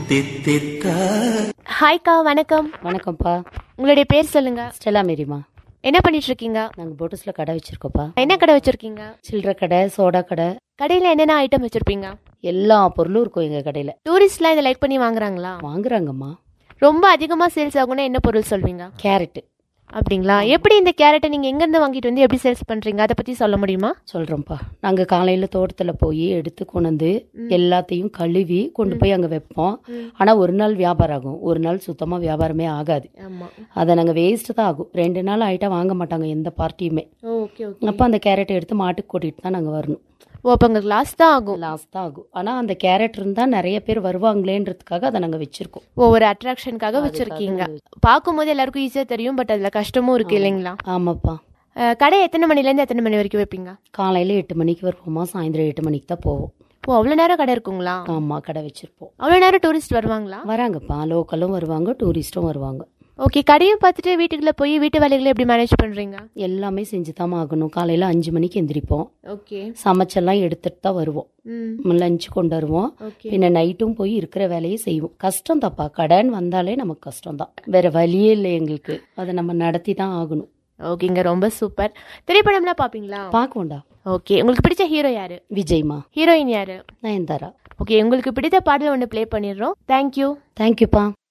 தித்தித்தா ஹாய்க்கா வணக்கம் வணக்கம்ப்பா உங்களுடைய பேர் சொல்லுங்க ஸ்டெல்லா மேரிமா என்ன பண்ணிட்டு இருக்கீங்க நாங்கள் போட்டஸில் கடை வச்சுருக்கோப்பா என்ன கடை வச்சிருக்கீங்க சில்லறை கடை சோடா கடை கடையில என்னென்ன ஐட்டம் வச்சிருப்பீங்க எல்லா பொருளும் இருக்கும் எங்கள் கடையில் டூரிஸ்ட்லாம் இதை லைக் பண்ணி வாங்குறாங்களா வாங்குறாங்கம்மா ரொம்ப அதிகமா சேல்ஸ் ஆகும்னா என்ன பொருள் சொல்வீங்க கேரட்டு அப்படிங்களா எப்படி இந்த கேரட்டை நீங்க எங்க இருந்து வாங்கிட்டு வந்து எப்படி சேல்ஸ் பண்றீங்க அதை பத்தி சொல்ல முடியுமா சொல்கிறோம்ப்பா நாங்கள் காலையில் தோட்டத்தில் போய் எடுத்து கொண்டு வந்து எல்லாத்தையும் கழுவி கொண்டு போய் அங்கே வைப்போம் ஆனால் ஒரு நாள் வியாபாரம் ஆகும் ஒரு நாள் சுத்தமாக வியாபாரமே ஆகாது ஆமா அதை நாங்கள் வேஸ்ட்டு தான் ஆகும் ரெண்டு நாள் ஆகிட்டா வாங்க மாட்டாங்க எந்த பார்ட்டியுமே ஓகே ஓகே அப்போ அந்த கேரட்டை எடுத்து மாட்டுக்கு கூட்டிகிட்டு தான் நாங்கள் வரணும் ஓ அப்போ உங்களுக்கு லாஸ் தான் ஆகும் லாஸ் தான் ஆகும் ஆனால் அந்த கேரட் இருந்தால் நிறைய பேர் வருவாங்களேன்றதுக்காக அதை நாங்கள் வச்சுருக்கோம் ஒவ்வொரு அட்ராக்ஷனுக்காக வச்சிருக்கீங்க பார்க்கும்போது எல்லாருக்கும் ஈஸியா தெரியும் பட் அதுல கஷ்டமும் இருக்கு இல்லைங்களா ஆமாப்பா அஹ், கடை எத்தனை மணில இருந்து எத்தனை மணி வரைக்கும் வைப்பீங்க காலையில் எட்டு மணிக்கு வருவோமா சாயந்தரம் எட்டு மணிக்கு தான் போவோம் ஓ அவ்வளவு நேரம் கடை இருக்குங்களா ஆமாம் கடை வச்சுருப்போம் அவ்வளவு நேரம் டூரிஸ்ட் வருவாங்களா வராங்கப்பா லோக்கலும் வருவாங்க டூரிஸ்ட்டும் வருவாங்க ஓகே கடையும் பார்த்துட்டு வீட்டுக்குள்ள போய் வீட்டு வேலைகளை எப்படி மேனேஜ் பண்றீங்க எல்லாமே செஞ்சு தான் ஆகணும் காலையில் அஞ்சு மணிக்கு எந்திரிப்போம் ஓகே சமைச்செல்லாம் எடுத்துட்டு தான் வருவோம் ம் லஞ்ச் கொண்டு வருவோம் ஓகே பின்ன நைட்டும் போய் இருக்கிற வேலையை செய்வோம் கஷ்டம் தாப்பா கடைன்னு வந்தாலே நமக்கு கஷ்டம் தான் வேற வழியே இல்லை எங்களுக்கு அதை நம்ம நடத்தி தான் ஆகணும் ஓகேங்க ரொம்ப சூப்பர் திரைப்படம்லாம் பாப்பீங்களா பார்க்கோண்டா ஓகே உங்களுக்கு பிடிச்ச ஹீரோ யாரு விஜய்மா ஹீரோயின் யாரு நயன்தாரா ஓகே உங்களுக்கு பிடித்த பாடல் ஒன்று ப்ளே பண்ணிடுறோம் தேங்க்யூ தேங்க்யூப்பா